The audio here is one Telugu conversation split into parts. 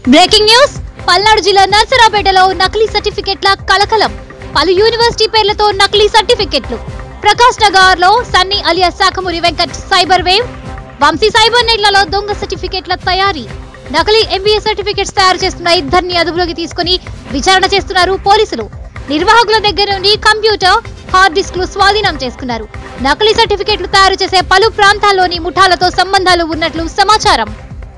బ్రేకింగ్ న్యూస్ పల్నాడు జిల్లా నర్సరాపేటలో నకిలీ సర్టిఫికెట్ల కలకలం పలు యూనివర్సిటీ పేర్లతో నకిలీ సర్టిఫికెట్లు ప్రకాష్ నగర్ లో Sunny alias Sakhamuri Venkat cyber wave Vamsi cyber నెట్లలో దొంగ సర్టిఫికెట్ల తయారీ నకిలీ ఎంబీఏ సర్టిఫికెట్స్ తయారు చేస్తున్న ఇద్దరిని అదుపులోకి తీసుకుని విచారణ చేస్తున్నారు పోలీసులు నిర్వాహకుల దగ్గర నుండి కంప్యూటర్ హార్డ్ డిస్క్లు స్వాధీనం చేసుకున్నారు నకిలీ సర్టిఫికెట్లు తయారు చేసే పలు ప్రాంతాల్లోని ముఠాలతో సంబంధాలు ఉన్నట్లు సమాచారం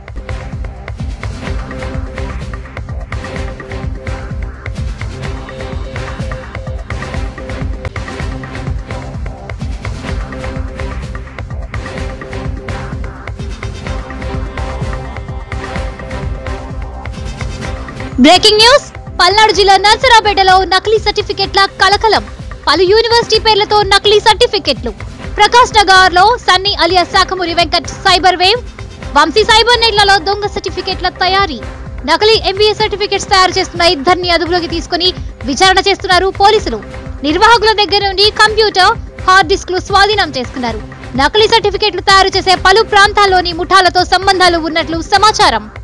బ్రేకింగ్ న్యూస్ పల్నాడు జిల్లా నర్సరాపేటలో నకిలీ సర్టిఫికెట్ల కలకలం పలు యూనివర్సిటీ పేర్లతో నకిలీ సర్టిఫికెట్లు ప్రకాష్ నగర్ లో Sunny alias Sakhamuri Venkat cyber wave Vamsi cyber నెట్లలో దొంగ సర్టిఫికెట్ల తయారీ నకిలీ ఎంబీఏ సర్టిఫికెట్స్ తయారు చేస్తున్న ఇద్దరిని అదుపులోకి తీసుకుని విచారణ చేస్తున్నారు పోలీసులు నిర్వాహకుల దగ్గర నుండి కంప్యూటర్ హార్డ్ డిస్క్లు స్వాధీనం చేసుకున్నారు నకిలీ సర్టిఫికెట్లు తయారు చేసే పలు ప్రాంతాల్లోని ముఠాలతో సంబంధాలు ఉన్నట్లు సమాచారం